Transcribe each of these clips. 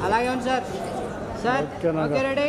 అలాగే ఉంది sir sir okay నాగా. ఓకే రెడీ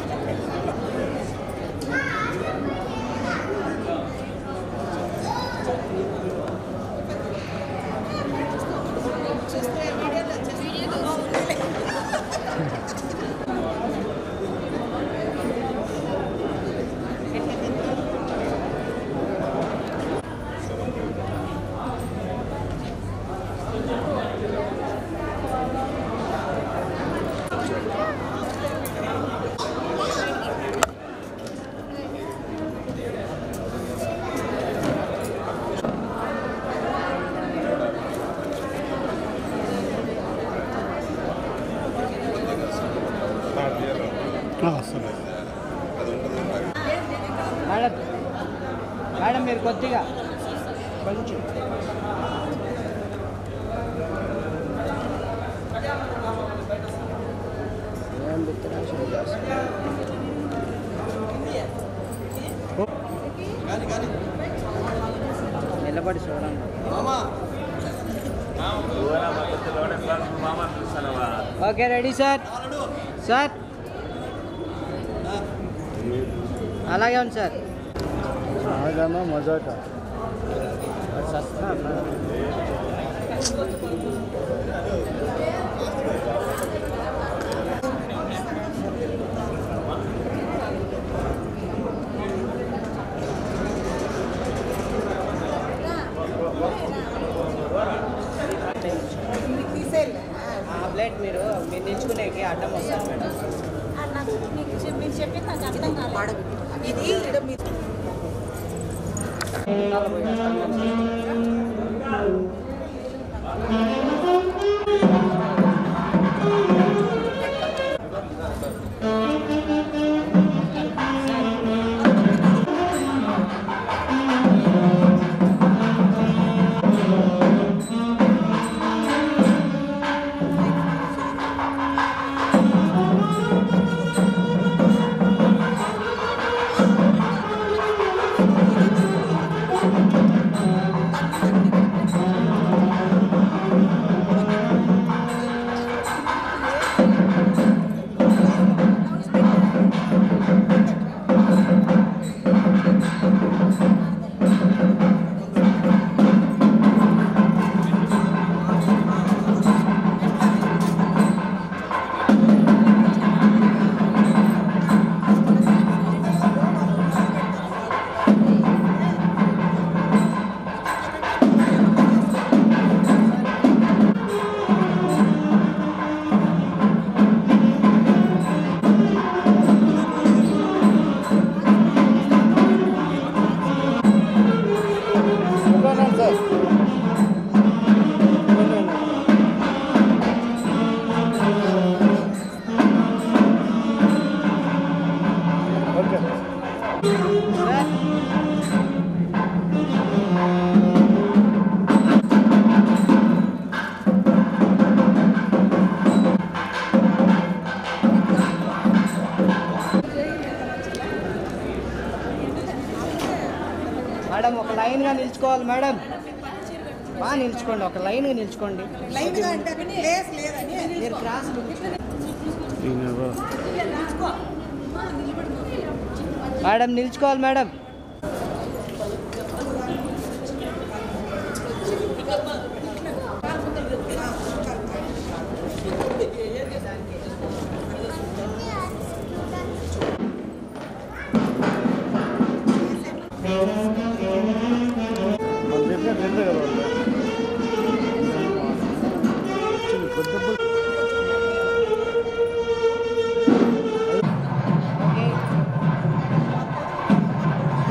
సరే మేడం మేడం మీరు కొద్దిగా కొంచెం నిలబడి చూడండి ఓకే రెడీ సార్ సార్ అలాగే ఉంది సార్ ఆగానా మజాకా ఆ ప్లేట్ మీరు మీరు నిల్చుకునేకి అడ్డం వస్తారు మేడం నాకు మీకు చెప్- మీరు చెప్పింది నాకు అర్థం కాలేదు ఇది ఈడ మీ- సార్ ఓకే సార్ మేడం ఒక లైన్గా నిల్చుకోవాలి మేడం బాగా నిల్చుకోండి ఒక లైన్గా నిల్చుకోండి లైన్గా అంటే ప్లేస్ లేదని మీరు క్రాస్ మేడం నిల్చుకోవాలి మేడం మనం చెప్పిన రెండే కదా వాళ్ళు. పెద్ద బుల్- ఓకే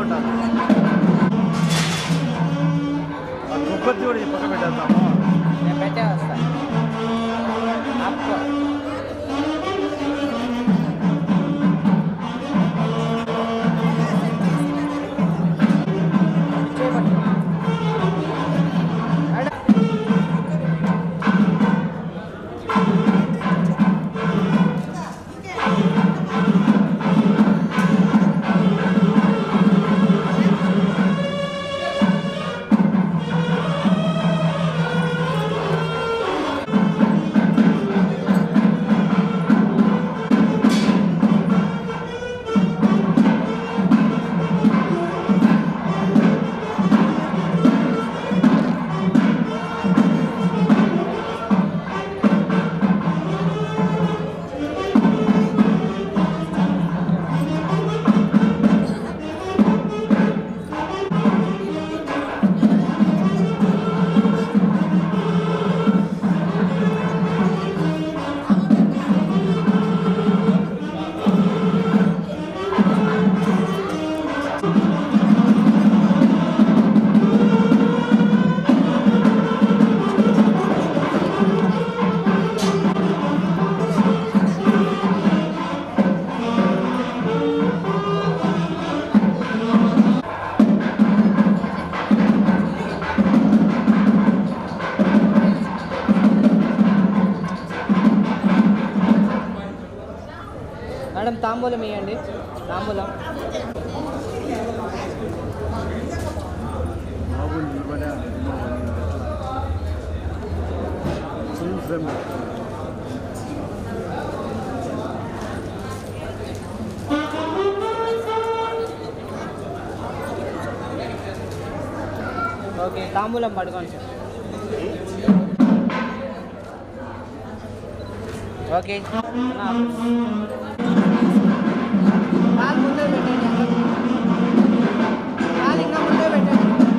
ఉంటాను ఆ కొబ్బరి కూడా ఈ పక్క పెట్టేద్దాము నేను పెట్టే వస్తా ఆపుకో. చేయబట్టు. మేడం. మేడం తాంబూలం ఇవ్వండి తాంబూలం బాబు నిలబడే ఫుల్ ఫ్రేమ్ ఓకే తాంబూలం పట్టుకోండి సార్ ఓకే అన్నా. కాలు ముందే పెట్టండి కాలు ఇంకా ముందే పెట్టండి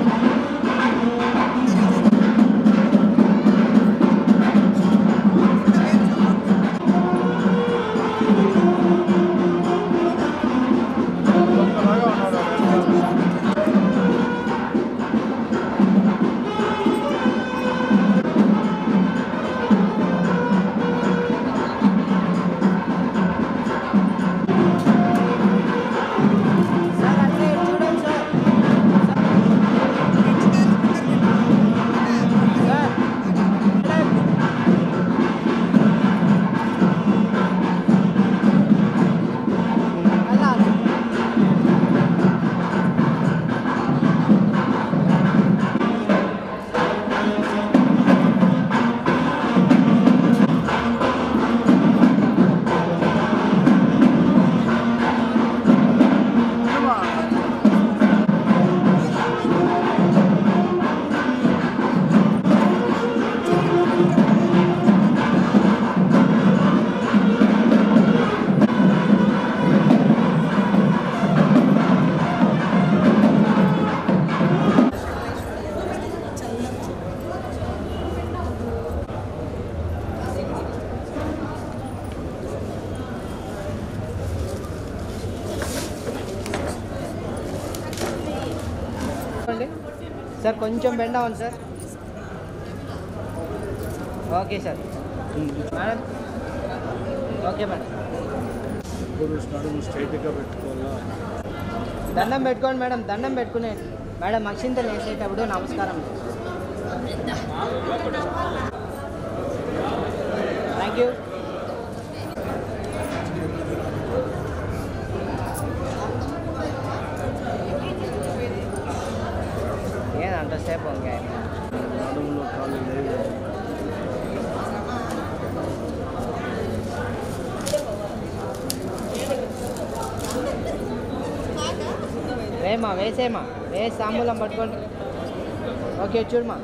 ఒక్కలాగా ఉన్నాడు ఆ వెనకాల. సార్ అట్లే చూడండి సార్ సార్ సార్ అలా చెప్పండి సార్ కొంచెం బెండ్ అవ్వండి sir okay sir madam okay madam ఇప్పుడు నడుము స్ట్రైట్గా పెట్టుకోవాలా దండం పెట్టుకోండి మేడం దండం పెట్టుకునే మేడం అక్షింతలు వేసేటప్పుడు నమస్కారం థ్యాంక్ యూ ఏం అంతసేపు వంకాయ నడుములో కాళ్ళు లేవు వేమా వేసేమా వేసి తాంబూలం పట్టుకోండి ఓకే చూడమా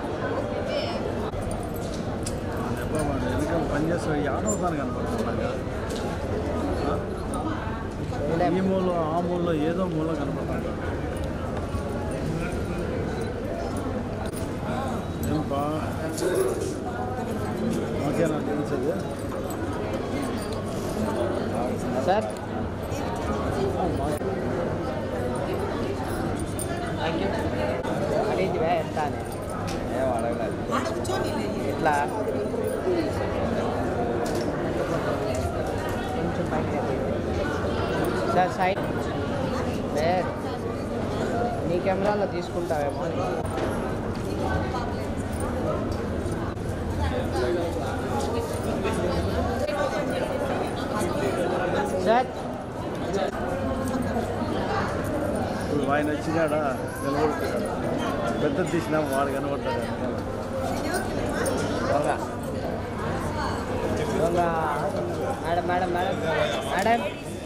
దెబ్బ వాడు వెనకాల పని చేస్తాడు ఆడవుతాను కనపడుతున్నాగా ఈ మూల ఆ మూలలో ఏదో మూల కనపడుతుంది ఏంపా ఓకేనా తెలిసేది సార్ ఇట్లానే ఏం అడగలేదు ఆడ కూర్చొని ఇట్లా కొంచెం పైకి ఎత్తండి. సార్ సైడ్ లేదు నీ కెమెరాలో తీసుకుంటావేమో అని. సార్ ఇప్పుడు ఆయన వచ్చినాడా నిలబడుతున్నాడు పెద్ద తీసినా వాడు కనబడ్డాడు దొంగ దొంగ మేడం మేడం మేడం మేడం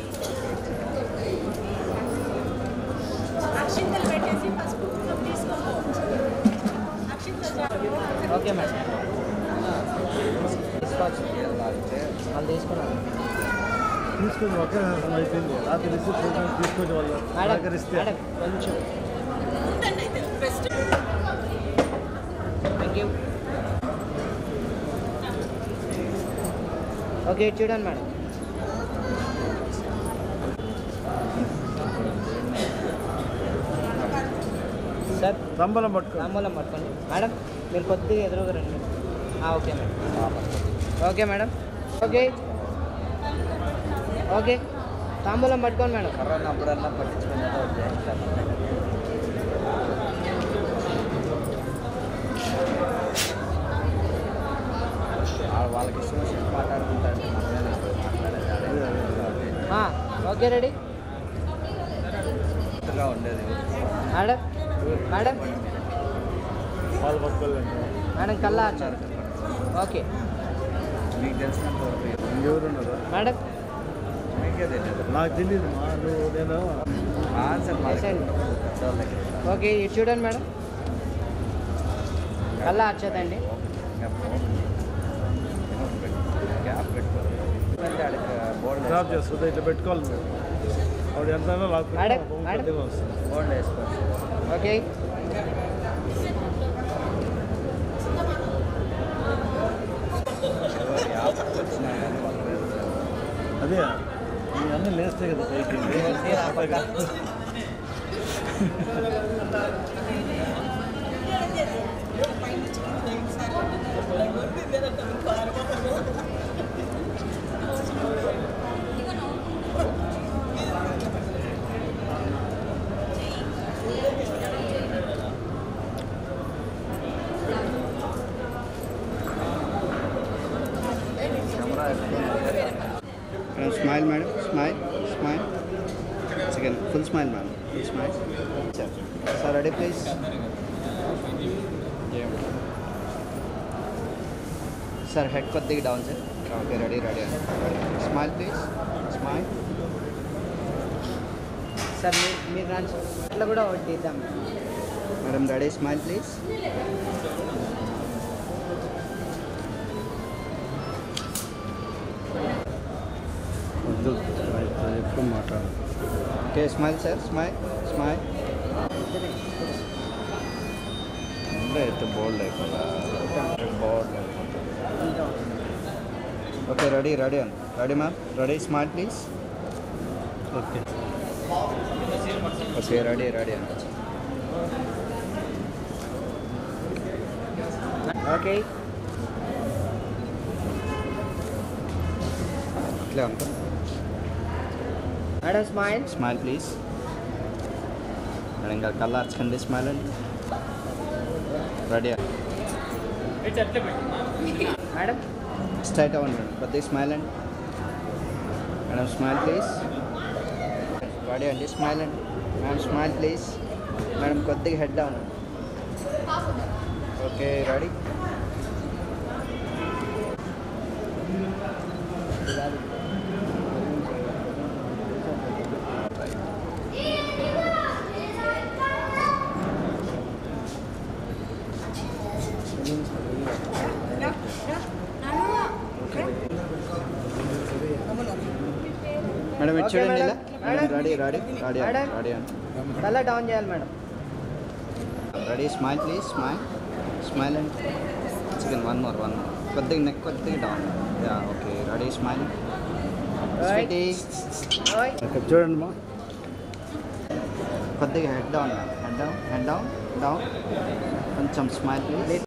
అక్షింతలు పెట్టేసి పసుపు కుంకుమ తీసుకో అక్షింతలు ఓకే మేడం తీసుకోవచ్చు వాళ్ళు తీసుకున్నాను తీసుకొని ఒకే సంవత్సరం అయిపోయింది రాత్రి రిసీవ్ ప్రోగ్రామ్ తీసుకొని వాళ్ళు మేడం సహకరిస్తే మేడం కొంచెం ఉండండి అయితే ఫస్ట్ థ్యాంక్ యూ ఓకే ఇటు చూడండి మేడం సార్ తంబలం పట్టుకో తాంబూలం పట్టుకోండి మేడం మీరు కొద్దిగా ఎదురుగా రండి ఆ, okay madam okay madam okay okay తాంబూలం పట్టుకోండి మేడం కరోనా అప్పుడల్లా పట్టించుకునేది వాళ్ళకి ఇష్టం వచ్చినట్టు మాట్లాడుకుంటారు ఆ, ఓకే రెడీ ఉండేది మేడం మేడం వాళ్ళు పట్టుకోలేదు మేడం కల్లా వచ్చారు ఓకే మీకు తెలిసినంత వరకు ఇంకెవరు ఉన్నారు మేడం మీకే తెలియదు నాకు తెలియదు మా నువ్వు నేను ఆన్సర్ వేసేయండి. ఓకే ఇటు చూడండి మేడం కల్లా వచ్చేదండి బోర్డు డ్రాప్ చేస్తుంది ఇట్లా పెట్టుకోవాలి నువ్వు ఆవిడ ఎంత మేడం, మేడం. వస్తుంది బోర్డు వేసుకోవచ్చు ఓకే అదే మీ అన్నీ లేస్తే కదా పైకి smile madam smile smile second full smile madam full smile sir sir ready please sir head కొద్దిగా down sir okay ready ready smile please smile sir మీరు మీరు రాండి సార్ అట్లా కూడా ఒకటి ఇద్దాం మేడం రెడీ స్మైల్ ప్లీజ్ వద్దు ఎక్కువ మాట్లాడు okay smile sir smile smile అయితే బోర్డు లేకుండా బోర్డు ఓకే రెడీ రెడీ అన్ ready ma'am ready smile please okay okay ready ready అన్ ఓకే అట్లే అంతా madam smile smile please madam ఇంకా కళ్ళు అర్చకండి స్మైల్ అండి రెడీ మేడం స్ట్రైట్ అవ్వండి మేడం కొద్దిగా స్మైల్ అండి మేడం స్మైల్ ప్లీజ్ రెడీ అండి స్మైల్ అండి మేడం స్మైల్ ప్లీజ్ మేడం కొద్దిగా head down okay ready madam ఇటు Okay, చూడండి ఇలా madam. Madam ready ready ready madam. Ready అండి కల్లా డౌన్ చేయాలి madam ready smile please smile smile and chicken one more one more కొద్దిగా neck కొద్దిగా down yeah okay ready smile Right. Sweetie ఓయ్ ఇక్కడ చూడండి మా కొద్దిగా head down head down head down down కొంచెం స్మైల్ ప్లీజ్